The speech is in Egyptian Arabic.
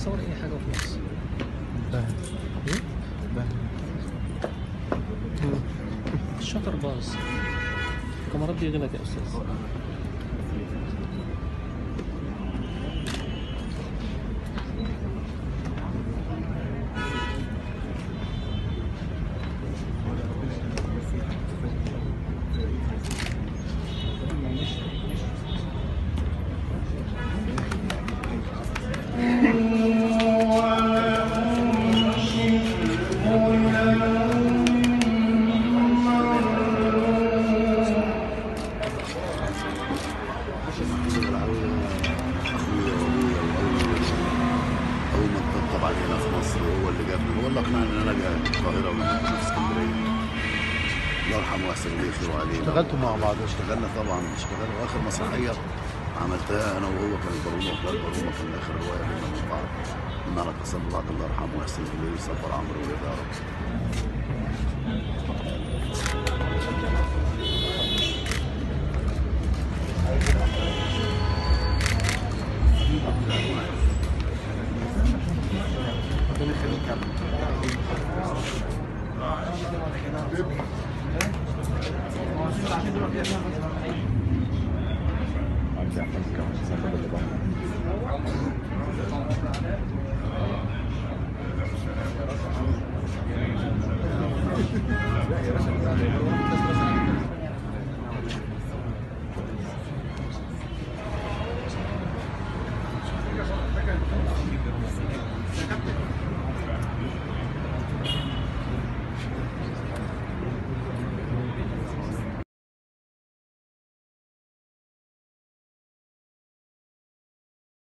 تصور اي حاجه وخلاص باهي إيه؟ باهي الشطر باظ الكاميرات دي غلط يا استاذ اول ما اتطبطب علينا في مصر هو اللي جابني هو اللي اقنعني ان انا اجي القاهره ولا في اسكندريه الله يرحمه ويحسن اليه خير عليه اشتغلتوا مع بعض اشتغلنا طبعا اشتغلنا واخر مسرحيه عملتها انا وهو كان البرومه وكان البرومه كان اخر روايه بينا من بعض كنا على اتصال ببعض الله يرحمه ويحسن اليه ويصبر عمرو ويرضى يا رب